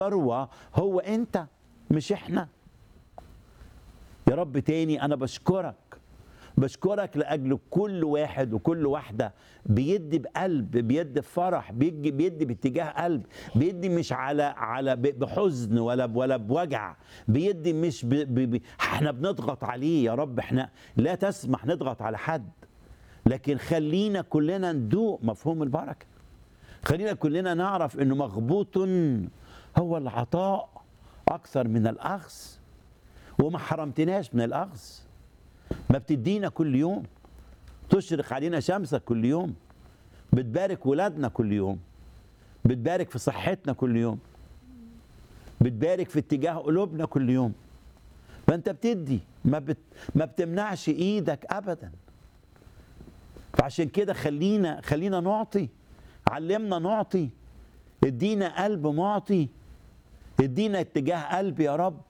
الثروة هو أنت مش إحنا يا رب تاني أنا بشكرك بشكرك لأجل كل واحد وكل واحدة بيدي بقلب بيدي بفرح بيدي بيدي باتجاه قلب بيدي مش على على ب- بحزن ولا ب- ولا بوجع بيدي مش ب ب ب احنا بنضغط عليه يا رب احنا لا تسمح نضغط على حد لكن خلينا كلنا ندوق مفهوم البركه خلينا كلنا نعرف انه مغبوط هو العطاء اكثر من الاخذ وما حرمتناش من الاخذ ما بتدينا كل يوم تشرق علينا شمسك كل يوم بتبارك ولادنا كل يوم بتبارك في صحتنا كل يوم بتبارك في اتجاه قلوبنا كل يوم فانت بتدي ما بت ما بتمنعش ايدك ابدا فعشان كده خلينا خلينا نعطي علمنا نعطي ادينا قلب معطي ادينا اتجاه قلب يا رب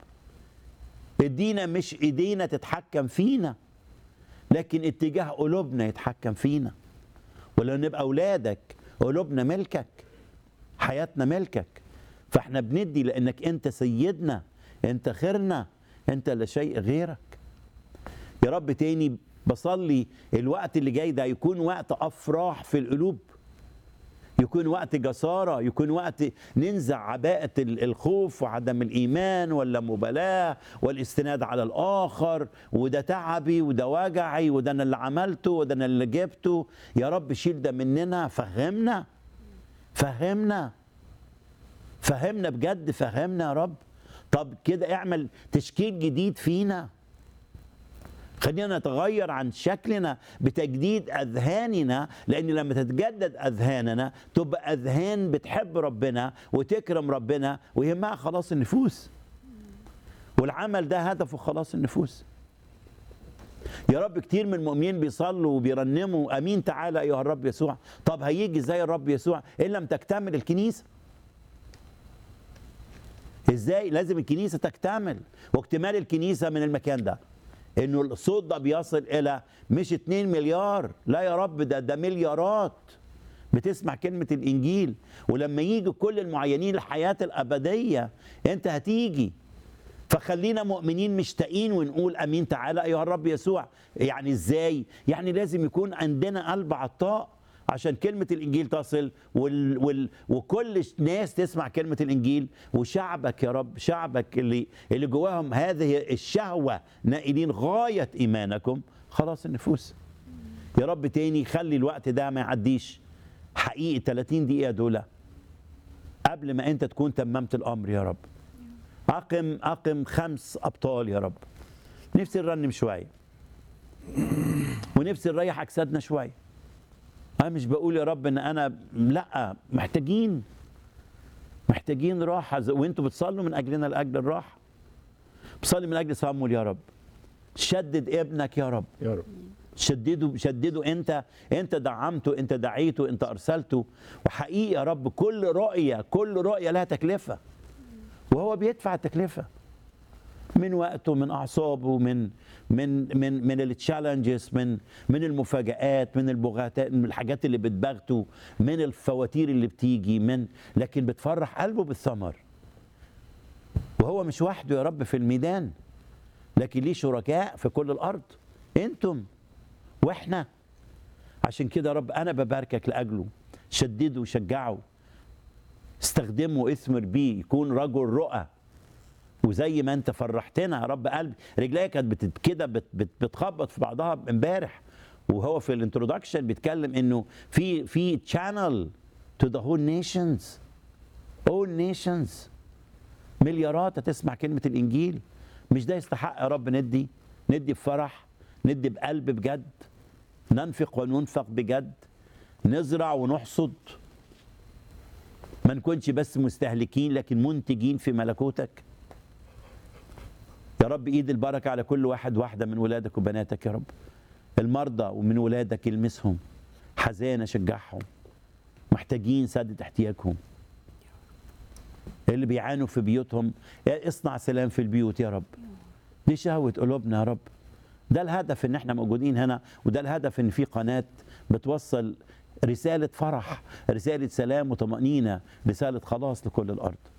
ادينا مش ايدينا تتحكم فينا لكن اتجاه قلوبنا يتحكم فينا ولو نبقى اولادك قلوبنا ملكك حياتنا ملكك فاحنا بندي لانك انت سيدنا انت خيرنا انت لا شيء غيرك يا رب تاني بصلي الوقت اللي جاي ده يكون وقت افراح في القلوب يكون وقت جسارة يكون وقت ننزع عباءة ال- الخوف وعدم الإيمان ولا مبالاة والاستناد على الآخر وده تعبي وده وجعي وده أنا اللي عملته وده أنا اللي جبته يا رب شيل ده مننا فهمنا فهمنا فهمنا بجد فهمنا يا رب طب كده اعمل تشكيل جديد فينا خلينا نتغير عن شكلنا بتجديد اذهاننا لان لما تتجدد اذهاننا تبقى اذهان بتحب ربنا وتكرم ربنا ويهمها خلاص النفوس والعمل ده هدفه خلاص النفوس يا رب كتير من المؤمنين بيصلوا وبيرنموا امين تعالى ايها الرب يسوع طب هيجي زي الرب يسوع ان لم تكتمل الكنيسه ازاي لازم الكنيسه تكتمل واكتمال الكنيسه من المكان ده انه الصوت ده بيصل الى مش 2 مليار لا يا رب ده ده مليارات بتسمع كلمة الإنجيل ولما يجي كل المعينين الحياة الأبدية أنت هتيجي فخلينا مؤمنين مشتاقين ونقول امين تعالى ايها الرب يسوع يعني ازاي يعني لازم يكون عندنا قلب عطاء عشان كلمة الإنجيل تصل وال وال وكل ناس تسمع كلمة الإنجيل وشعبك يا رب شعبك اللي اللي جواهم هذه الشهوة نائلين غاية إيمانكم خلاص النفوس يا رب تاني خلي الوقت ده ما يعديش حقيقي 30 دقيقة دول قبل ما أنت تكون تممت الأمر يا رب أقم أقم خمس أبطال يا رب نفسي نرنم شوية ونفسي نريح أجسادنا شوية أنا مش بقول يا رب إن أنا لأ محتاجين محتاجين راحة زي- وأنتوا بتصلوا من أجلنا لأجل الراحة بصلي من أجل صامول يا رب شدد ابنك يا رب يا رب شدده شدده انت انت دعمته انت دعيته انت ارسلته وحقيقي يا رب كل رؤيه كل رؤيه لها تكلفه وهو بيدفع التكلفه من وقته من اعصابه من من من من التشالنجز من من المفاجآت من البغاتات من الحاجات اللي بتبغته من الفواتير اللي بتيجي من لكن بتفرح قلبه بالثمر وهو مش وحده يا رب في الميدان لكن ليه شركاء في كل الارض انتم واحنا عشان كده يا رب انا بباركك لاجله شدده وشجعه استخدمه واثمر بيه يكون رجل رؤى وزي ما انت فرحتنا يا رب قلبي رجليا كانت بت- كده بت- بت- بتخبط في بعضها امبارح وهو في الانترودكشن بيتكلم انه في في channel to the whole nations all nations مليارات هتسمع كلمة الإنجيل مش ده يستحق يا رب ندي ندي بفرح ندي بقلب بجد ننفق وننفق بجد نزرع ونحصد ما نكونش بس مستهلكين لكن منتجين في ملكوتك يا رب ايد البركة على كل واحد واحدة من ولادك وبناتك يا رب المرضى ومن ولادك يلمسهم حزانة شجعهم محتاجين سدد احتياجهم اللي بيعانوا في بيوتهم اصنع سلام في البيوت يا رب دي شهوة قلوبنا يا رب ده الهدف ان احنا موجودين هنا وده الهدف ان في قناة بتوصل رسالة فرح رسالة سلام وطمأنينة رسالة خلاص لكل الأرض